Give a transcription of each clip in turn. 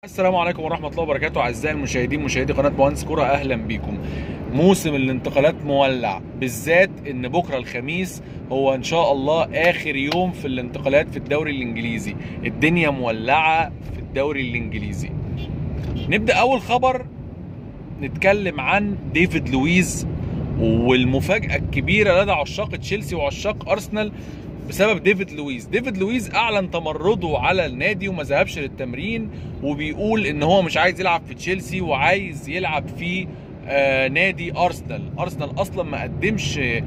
السلام عليكم ورحمة الله وبركاته أعزائي المشاهدين مشاهدي قناة مهندس كرة أهلا بيكم موسم الانتقالات مولع بالذات إن بكرة الخميس هو إن شاء الله آخر يوم في الانتقالات في الدوري الإنجليزي الدنيا مولعة في الدوري الإنجليزي نبدأ أول خبر نتكلم عن ديفيد لويز والمفاجأة الكبيرة لدى عشاق تشيلسي وعشاق أرسنال بسبب ديفيد لويز ديفيد لويز اعلن تمرده على النادي وما ذهبش للتمرين وبيقول ان هو مش عايز يلعب في تشيلسي وعايز يلعب في آه نادي ارسنال ارسنال اصلا ما قدمش آه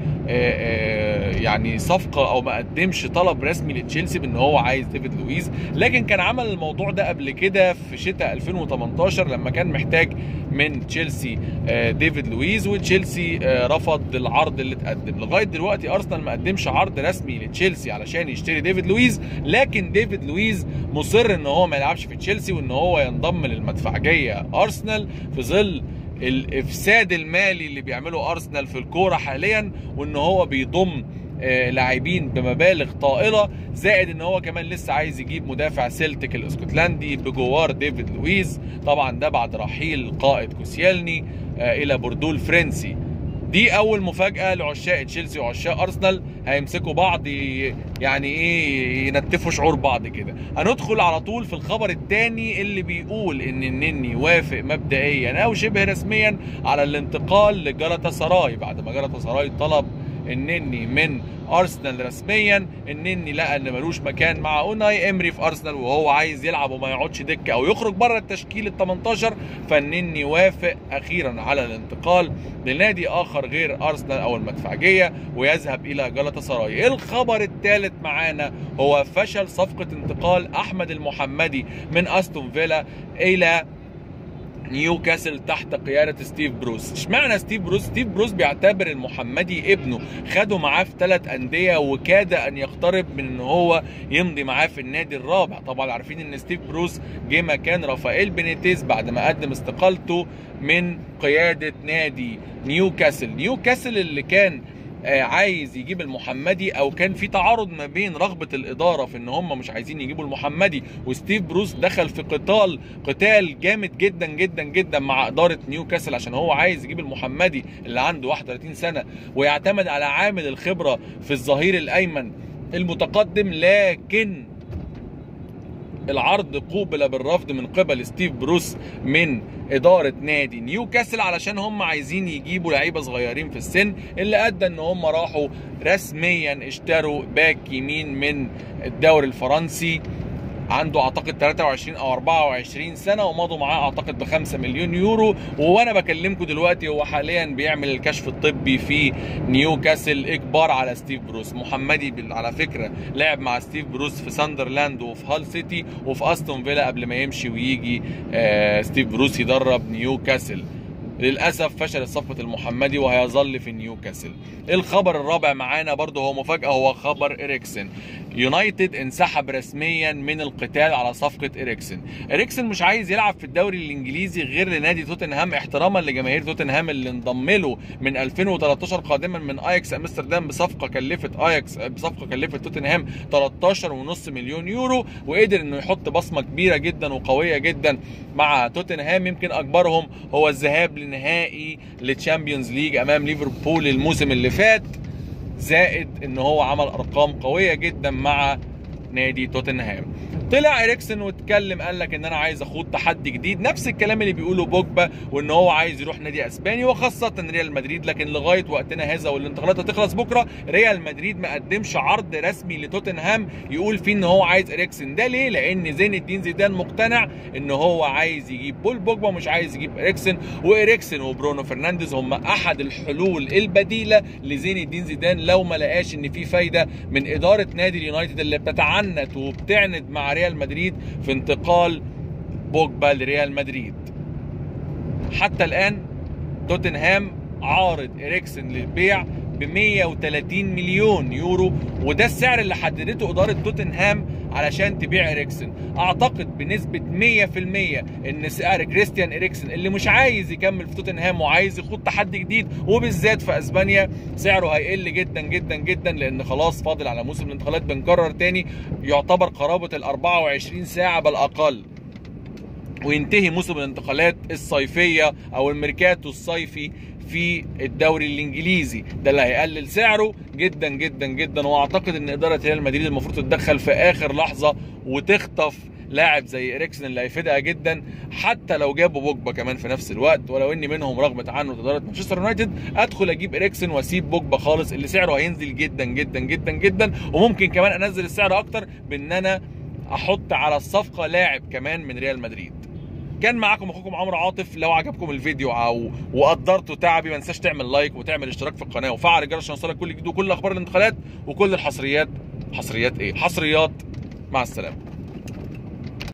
آه يعني صفقه او ما قدمش طلب رسمي لتشيلسي بان هو عايز ديفيد لويز لكن كان عمل الموضوع ده قبل كده في شتاء 2018 لما كان محتاج من تشيلسي آه ديفيد لويز وتشيلسي آه رفض العرض اللي اتقدم لغايه دلوقتي ارسنال ما قدمش عرض رسمي لتشيلسي علشان يشتري ديفيد لويز لكن ديفيد لويز مصر ان هو ما يلعبش في تشيلسي وان هو ينضم للمدفعجيه ارسنال في ظل الافساد المالي اللي بيعمله ارسنال في الكوره حاليا وان هو بيضم آه لاعبين بمبالغ طائله زائد ان هو كمان لسه عايز يجيب مدافع سيلتيك الاسكتلندي بجوار ديفيد لويز طبعا ده بعد رحيل قائد كوسيالني آه الى بوردو الفرنسي دي اول مفاجاه لعشاق تشيلسي وعشاق ارسنال هيمسكوا بعض يعني ايه ينتفوا شعور بعض كده هندخل على طول في الخبر الثاني اللي بيقول ان النني وافق مبدئيا او شبه رسميا على الانتقال لجلطة سراي بعد ما جلطة سراي طلب النني من ارسنال رسميا النني لقى ان ملوش مكان مع اوناي امري في ارسنال وهو عايز يلعب وما يقعدش دكه او يخرج بره التشكيل ال 18 فالنني وافق اخيرا على الانتقال لنادي اخر غير ارسنال او المدفعجيه ويذهب الى جلطة سراي الخبر الثالث معانا هو فشل صفقه انتقال احمد المحمدي من استون فيلا الى نيوكاسل تحت قيادة ستيف بروس اشمعنى ستيف بروس ستيف بروس بيعتبر المحمدي ابنه خده معاه في ثلاث أندية وكاد أن يقترب من ان هو يمضي معاه في النادي الرابع طبعا عارفين ان ستيف بروس جه مكان رافائيل بينيتيز بعد ما قدم استقالته من قيادة نادي نيوكاسل نيوكاسل اللي كان عايز يجيب المحمدي او كان في تعارض ما بين رغبه الاداره في ان هم مش عايزين يجيبوا المحمدي وستيف بروس دخل في قتال قتال جامد جدا جدا جدا مع اداره نيوكاسل عشان هو عايز يجيب المحمدي اللي عنده 31 سنه ويعتمد على عامل الخبره في الظهير الايمن المتقدم لكن العرض قوبل بالرفض من قبل ستيف بروس من اداره نادي نيوكاسل علشان هم عايزين يجيبوا لعيبه صغيرين في السن اللي ادى ان هم راحوا رسميا اشتروا باك يمين من الدوري الفرنسي عنده اعتقد 23 او 24 سنه ومضوا معاه اعتقد ب 5 مليون يورو وانا بكلمكم دلوقتي هو حاليا بيعمل الكشف الطبي في نيوكاسل اجبار على ستيف بروس محمدي على فكره لعب مع ستيف بروس في ساندرلاند وفي هال سيتي وفي استون فيلا قبل ما يمشي ويجي آه ستيف بروس يدرب نيوكاسل للاسف فشلت صفقه المحمدي وهيظل في نيوكاسل الخبر الرابع معانا برضه هو مفاجاه هو خبر اريكسن يونايتد انسحب رسميا من القتال على صفقه اريكسن اريكسن مش عايز يلعب في الدوري الانجليزي غير لنادي توتنهام احتراما لجماهير توتنهام اللي انضم له من 2013 قادما من اياكس امستردام بصفقه كلفت اياكس بصفقه كلفت توتنهام 13.5 مليون يورو وقدر انه يحط بصمه كبيره جدا وقويه جدا مع توتنهام يمكن اكبرهم هو الذهاب لنهائي للتشامبيونز ليج امام ليفربول الموسم اللي فات زائد ان هو عمل ارقام قويه جدا مع نادي توتنهام طلع اريكسن واتكلم قال لك ان انا عايز اخوض تحدي جديد نفس الكلام اللي بيقوله بوجبا وان هو عايز يروح نادي اسباني وخاصه ريال مدريد لكن لغايه وقتنا هذا والانتقالات هتخلص بكره ريال مدريد ما قدمش عرض رسمي لتوتنهام يقول فيه ان هو عايز اريكسن ده ليه لان زين الدين زيدان مقتنع ان هو عايز يجيب بول بوجبا مش عايز يجيب اريكسن واريكسن وبرونو فرنانديز هم احد الحلول البديله لزين الدين زيدان لو ما لقاش ان في فايده من اداره نادي اليونايتد اللي بتتعنت وبتعند مع ريال مدريد في انتقال بوجبا لريال مدريد حتى الان توتنهام عارض اريكسن للبيع ب 130 مليون يورو وده السعر اللي حددته اداره توتنهام علشان تبيع اريكسن اعتقد بنسبه 100% ان سعر كريستيان اريكسن اللي مش عايز يكمل في توتنهام وعايز يخوض تحدي جديد وبالذات في اسبانيا سعره هيقل جدا جدا جدا لان خلاص فاضل على موسم الانتقالات بنكرر تاني يعتبر قرابه ال 24 ساعه بل اقل وينتهي موسم الانتقالات الصيفيه او الميركاتو الصيفي في الدوري الانجليزي ده اللي هيقلل سعره جدا جدا جدا واعتقد ان اداره ريال مدريد المفروض تتدخل في اخر لحظه وتخطف لاعب زي اريكسن اللي هيفيدها جدا حتى لو جابوا بوجبا كمان في نفس الوقت ولو اني منهم رغم عنه اداره مانشستر يونايتد ادخل اجيب اريكسن واسيب بوجبا خالص اللي سعره هينزل جدا جدا جدا جدا وممكن كمان انزل السعر اكتر بان انا احط على الصفقه لاعب كمان من ريال مدريد كان معاكم اخوكم عمرو عاطف لو عجبكم الفيديو او وقدرتوا تعبي ما تنساش تعمل لايك وتعمل اشتراك في القناه وفعل الجرس عشان يوصلك كل جديد وكل اخبار الانتقالات وكل الحصريات حصريات ايه حصريات مع السلامه